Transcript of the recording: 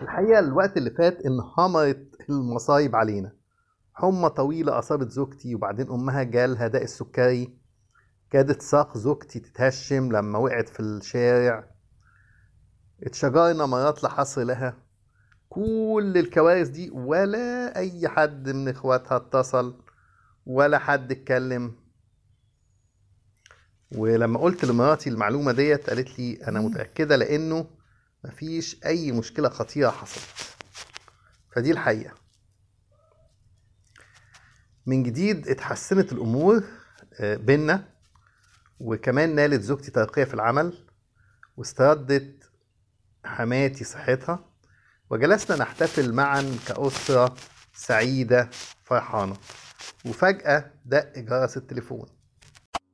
الحقيقة الوقت اللي فات انهمرت المصايب علينا حمى طويلة أصابت زوجتي وبعدين أمها جالها داء السكري كادت ساق زوجتي تتهشم لما وقعت في الشارع اتشجرنا مرات لا حصر لها كل الكوارث دي ولا أي حد من إخواتها اتصل ولا حد اتكلم ولما قلت لمراتي المعلومة ديت قالت لي أنا متأكدة لأنه مفيش أي مشكلة خطيرة حصلت فدي الحقيقة من جديد اتحسنت الأمور آه، بينا وكمان نالت زوجتي ترقية في العمل واستردت حماتي صحتها وجلسنا نحتفل معا كأسرة سعيدة فرحانة وفجأة دق جرس التليفون